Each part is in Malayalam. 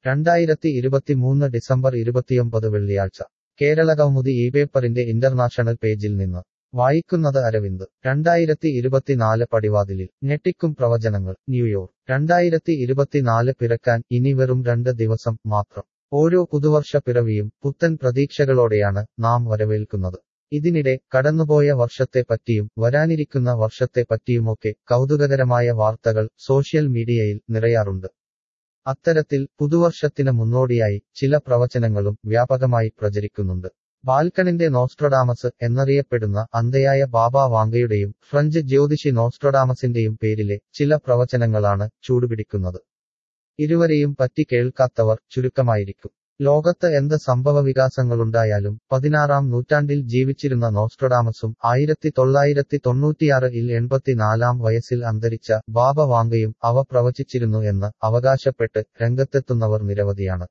രണ്ടായിരത്തി ഇരുപത്തിമൂന്ന് ഡിസംബർ ഇരുപത്തിയൊമ്പത് വെള്ളിയാഴ്ച കേരള കൗമുദി ഈ പേപ്പറിന്റെ ഇന്റർനാഷണൽ പേജിൽ നിന്ന് വായിക്കുന്നത് അരവിന്ദ് രണ്ടായിരത്തി ഇരുപത്തിനാല് പടിവാതിലിൽ ഞെട്ടിക്കും പ്രവചനങ്ങൾ ന്യൂയോർക്ക് രണ്ടായിരത്തി ഇരുപത്തിനാല് പിറക്കാൻ ഇനി വെറും രണ്ട് ദിവസം മാത്രം ഓരോ പുതുവർഷ പിറവിയും പുത്തൻ പ്രതീക്ഷകളോടെയാണ് നാം വരവേൽക്കുന്നത് ഇതിനിടെ കടന്നുപോയ വർഷത്തെപ്പറ്റിയും വരാനിരിക്കുന്ന വർഷത്തെപ്പറ്റിയുമൊക്കെ കൗതുകകരമായ വാർത്തകൾ സോഷ്യൽ മീഡിയയിൽ നിറയാറുണ്ട് അത്തരത്തിൽ പുതുവർഷത്തിന് മുന്നോടിയായി ചില പ്രവചനങ്ങളും വ്യാപകമായി പ്രചരിക്കുന്നുണ്ട് ബാൽക്കണിന്റെ നോസ്ട്രഡാമസ് എന്നറിയപ്പെടുന്ന അന്ധയായ ബാബ വാങ്കയുടെയും ഫ്രഞ്ച് ജ്യോതിഷി നോസ്ട്രഡാമസിന്റെയും പേരിലെ ചില പ്രവചനങ്ങളാണ് ചൂടുപിടിക്കുന്നത് ഇരുവരെയും പറ്റി കേൾക്കാത്തവർ ചുരുക്കമായിരിക്കും ലോകത്ത് എന്ത് സംഭവവികാസങ്ങളുണ്ടായാലും പതിനാറാം നൂറ്റാണ്ടിൽ ജീവിച്ചിരുന്ന നോസ്ട്രഡാമസും ആയിരത്തി തൊള്ളായിരത്തി തൊണ്ണൂറ്റിയാറിൽ എൺപത്തിനാലാം വയസ്സിൽ അന്തരിച്ച ബാബ വാങ്കയും അവ പ്രവചിച്ചിരുന്നു എന്ന് അവകാശപ്പെട്ട് രംഗത്തെത്തുന്നവർ നിരവധിയാണ്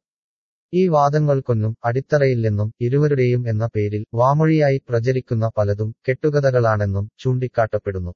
ഈ വാദങ്ങൾക്കൊന്നും അടിത്തറയില്ലെന്നും ഇരുവരുടെയും എന്ന പേരിൽ വാമൊഴിയായി പ്രചരിക്കുന്ന പലതും കെട്ടുകഥകളാണെന്നും ചൂണ്ടിക്കാട്ടപ്പെടുന്നു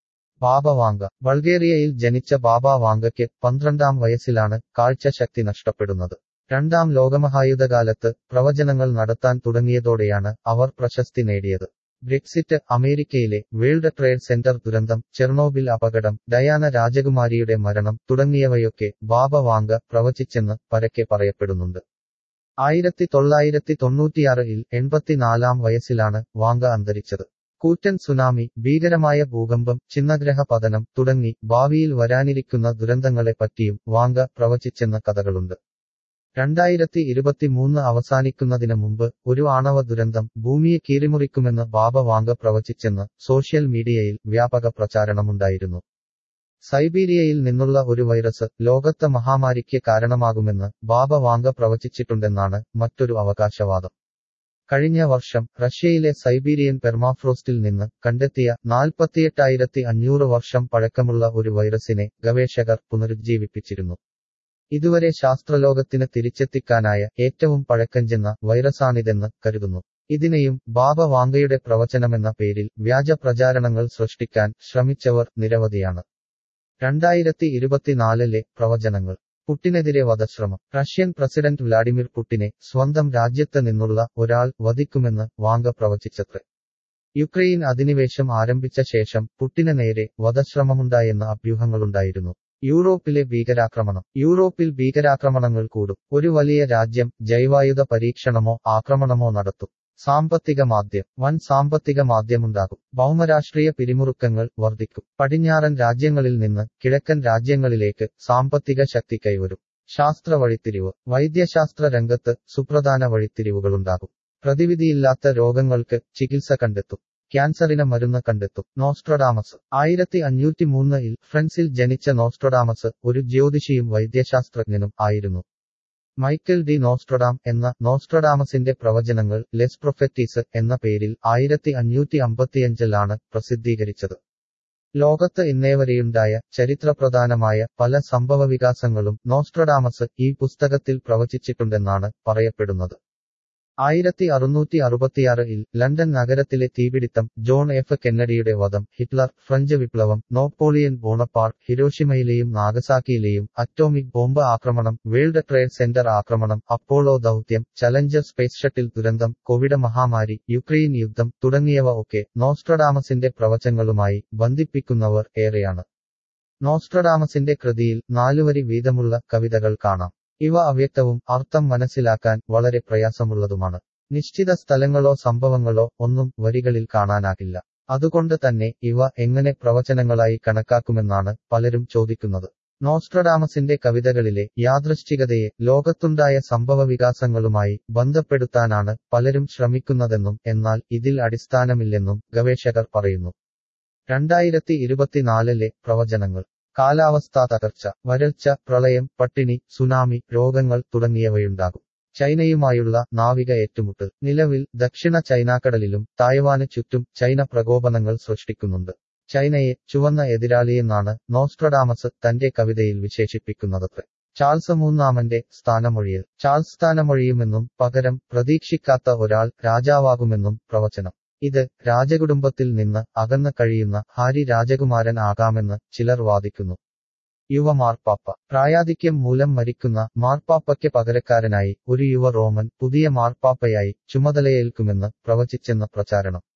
ബാബ വാങ്ക ബൾഗേറിയയിൽ ജനിച്ച ബാബ വാങ്കയ്ക്ക് പന്ത്രണ്ടാം വയസ്സിലാണ് കാഴ്ചശക്തി നഷ്ടപ്പെടുന്നത് രണ്ടാം ലോകമഹായുധകാലത്ത് പ്രവചനങ്ങൾ നടത്താൻ തുടങ്ങിയതോടെയാണ് അവർ പ്രശസ്തി നേടിയത് ബ്രെക്സിറ്റ് അമേരിക്കയിലെ വേൾഡ് ട്രേഡ് സെന്റർ ദുരന്തം ചെർണോബിൽ അപകടം ഡയാന രാജകുമാരിയുടെ മരണം തുടങ്ങിയവയൊക്കെ ബാബ വാങ്ക പ്രവചിച്ചെന്ന് പരക്കെ പറയപ്പെടുന്നുണ്ട് ആയിരത്തി തൊള്ളായിരത്തി തൊണ്ണൂറ്റിയാറിൽ എൺപത്തിനാലാം വയസ്സിലാണ് വാങ്ക അന്തരിച്ചത് കൂറ്റൻ സുനാമി ഭീകരമായ ഭൂകമ്പം ചിന്നഗ്രഹ പതനം തുടങ്ങി ഭാവിയിൽ വരാനിരിക്കുന്ന ദുരന്തങ്ങളെപ്പറ്റിയും വാങ്ക പ്രവചിച്ചെന്ന കഥകളുണ്ട് രണ്ടായിരത്തി ഇരുപത്തിമൂന്ന് അവസാനിക്കുന്നതിന് മുമ്പ് ഒരു ആണവ ദുരന്തം ഭൂമിയെ കീറിമുറിക്കുമെന്ന് ബാബ വാങ്ക പ്രവചിച്ചെന്ന് സോഷ്യൽ മീഡിയയിൽ വ്യാപക പ്രചാരണമുണ്ടായിരുന്നു സൈബീരിയയിൽ നിന്നുള്ള ഒരു വൈറസ് ലോകത്തെ മഹാമാരിക്ക് കാരണമാകുമെന്ന് ബാബ വാങ്ക പ്രവചിച്ചിട്ടുണ്ടെന്നാണ് മറ്റൊരു അവകാശവാദം കഴിഞ്ഞ വർഷം റഷ്യയിലെ സൈബീരിയൻ പെർമാഫ്രോസ്റ്റിൽ നിന്ന് കണ്ടെത്തിയ നാൽപ്പത്തിയെട്ടായിരത്തി അഞ്ഞൂറ് വർഷം പഴക്കമുള്ള ഒരു വൈറസിനെ ഗവേഷകർ പുനരുജ്ജീവിപ്പിച്ചിരുന്നു ഇതുവരെ ശാസ്ത്രലോകത്തിന് തിരിച്ചെത്തിക്കാനായ ഏറ്റവും പഴക്കഞ്ചെന്ന വൈറസാണിതെന്ന് കരുതുന്നു ഇതിനെയും ബാബ വാങ്കയുടെ പ്രവചനമെന്ന പേരിൽ വ്യാജ പ്രചാരണങ്ങൾ സൃഷ്ടിക്കാൻ ശ്രമിച്ചവർ നിരവധിയാണ് രണ്ടായിരത്തി ഇരുപത്തിനാലിലെ പ്രവചനങ്ങൾ പുട്ടിനെതിരെ വധശ്രമം റഷ്യൻ പ്രസിഡന്റ് വ്ലാഡിമിർ പുട്ടിനെ സ്വന്തം രാജ്യത്ത് നിന്നുള്ള ഒരാൾ വധിക്കുമെന്ന് വാങ്ക പ്രവചിച്ചത്രേ യുക്രൈൻ അധിനിവേശം ആരംഭിച്ച ശേഷം പുട്ടിന് നേരെ വധശ്രമമുണ്ടായെന്ന അഭ്യൂഹങ്ങളുണ്ടായിരുന്നു യൂറോപ്പിലെ ഭീകരാക്രമണം യൂറോപ്പിൽ ഭീകരാക്രമണങ്ങൾ കൂടും ഒരു വലിയ രാജ്യം ജൈവായുധ പരീക്ഷണമോ ആക്രമണമോ നടത്തും സാമ്പത്തിക മാന്ദ്യം വൻ സാമ്പത്തിക മാന്ദ്യമുണ്ടാകും ഭൗമരാഷ്ട്രീയ പിരിമുറുക്കങ്ങൾ വർദ്ധിക്കും പടിഞ്ഞാറൻ രാജ്യങ്ങളിൽ നിന്ന് കിഴക്കൻ രാജ്യങ്ങളിലേക്ക് സാമ്പത്തിക ശക്തി കൈവരും ശാസ്ത്ര വഴിത്തിരിവ് വൈദ്യശാസ്ത്ര രംഗത്ത് സുപ്രധാന വഴിത്തിരിവുകളുണ്ടാകും പ്രതിവിധിയില്ലാത്ത രോഗങ്ങൾക്ക് ചികിത്സ കണ്ടെത്തും ക്യാൻസറിന് മരുന്ന് കണ്ടെത്തും നോസ്ട്രഡാമസ് ആയിരത്തി അഞ്ഞൂറ്റി മൂന്നിൽ ഫ്രൻസിൽ ജനിച്ച നോസ്ട്രഡാമസ് ഒരു ജ്യോതിഷിയും വൈദ്യശാസ്ത്രജ്ഞനും ആയിരുന്നു മൈക്കൽ ഡി നോസ്ട്രഡാം എന്ന നോസ്ട്രഡാമസിന്റെ പ്രവചനങ്ങൾ ലെസ് പ്രൊഫറ്റീസ് എന്ന പേരിൽ ആയിരത്തി അഞ്ഞൂറ്റി അമ്പത്തിയഞ്ചിലാണ് പ്രസിദ്ധീകരിച്ചത് ലോകത്ത് ഇന്നേവരെയുണ്ടായ ചരിത്രപ്രധാനമായ പല സംഭവവികാസങ്ങളും നോസ്ട്രഡാമസ് ഈ പുസ്തകത്തിൽ പ്രവചിച്ചിട്ടുണ്ടെന്നാണ് പറയപ്പെടുന്നത് ആയിരത്തി അറുന്നൂറ്റി അറുപത്തിയാറിൽ ലണ്ടൻ നഗരത്തിലെ തീപിടിത്തം ജോൺ എഫ് കെന്നഡിയുടെ വധം ഹിറ്റ്ലർ ഫ്രഞ്ച് വിപ്ലവം നോപ്പോളിയൻ ബോണപ്പാർട്ട് ഹിരോഷിമയിലെയും നാഗസാക്കിയിലെയും അറ്റോമിക് ബോംബ് ആക്രമണം വേൾഡ് ട്രേഡ് സെന്റർ ആക്രമണം അപ്പോളോ ദൗത്യം ചലഞ്ചർ സ്പേസ് ഷട്ടിൽ ദുരന്തം കോവിഡ് മഹാമാരി യുക്രൈൻ യുദ്ധം തുടങ്ങിയവ ഒക്കെ നോസ്ട്രഡാമസിന്റെ പ്രവചങ്ങളുമായി ബന്ധിപ്പിക്കുന്നവർ ഏറെയാണ് നോസ്ട്രഡാമസിന്റെ കൃതിയിൽ നാലുവരി വീതമുള്ള കവിതകൾ കാണാം ഇവ അവ്യക്തവും അർത്ഥം മനസ്സിലാക്കാൻ വളരെ പ്രയാസമുള്ളതുമാണ് നിശ്ചിത സ്ഥലങ്ങളോ സംഭവങ്ങളോ ഒന്നും വരികളിൽ കാണാനാകില്ല അതുകൊണ്ട് തന്നെ ഇവ എങ്ങനെ പ്രവചനങ്ങളായി കണക്കാക്കുമെന്നാണ് പലരും ചോദിക്കുന്നത് നോസ്ട്രഡാമസിന്റെ കവിതകളിലെ യാദൃശ്ചികതയെ ലോകത്തുണ്ടായ സംഭവവികാസങ്ങളുമായി ബന്ധപ്പെടുത്താനാണ് പലരും ശ്രമിക്കുന്നതെന്നും എന്നാൽ ഇതിൽ അടിസ്ഥാനമില്ലെന്നും ഗവേഷകർ പറയുന്നു രണ്ടായിരത്തി ഇരുപത്തിനാലിലെ പ്രവചനങ്ങൾ കാലാവസ്ഥാ തകർച്ച വരൾച്ച പ്രളയം പട്ടിണി സുനാമി രോഗങ്ങൾ തുടങ്ങിയവയുണ്ടാകും ചൈനയുമായുള്ള നാവിക ഏറ്റുമുട്ടൽ നിലവിൽ ദക്ഷിണ ചൈനാക്കടലിലും തായ്വാന് ചുറ്റും ചൈന പ്രകോപനങ്ങൾ സൃഷ്ടിക്കുന്നുണ്ട് ചൈനയെ ചുവന്ന എതിരാളിയെന്നാണ് നോസ്ട്രഡാമസ് തന്റെ കവിതയിൽ വിശേഷിപ്പിക്കുന്നതത്രേ ചാൾസ് മൂന്നാമന്റെ സ്ഥാനമൊഴിയൽ ചാൾസ് സ്ഥാനമൊഴിയുമെന്നും പകരം പ്രതീക്ഷിക്കാത്ത ഒരാൾ രാജാവാകുമെന്നും പ്രവചനം ഇത് രാജകുടുംബത്തിൽ നിന്ന് അകന്ന് കഴിയുന്ന ഹാരി രാജകുമാരൻ ആകാമെന്ന് ചിലർ വാദിക്കുന്നു യുവ മാർപ്പാപ്പ പ്രായാധിക്യം മൂലം മരിക്കുന്ന മാർപ്പാപ്പയ്ക്ക് പകരക്കാരനായി ഒരു യുവ റോമൻ പുതിയ മാർപ്പാപ്പയായി ചുമതലയേൽക്കുമെന്ന് പ്രവചിച്ചെന്ന പ്രചാരണം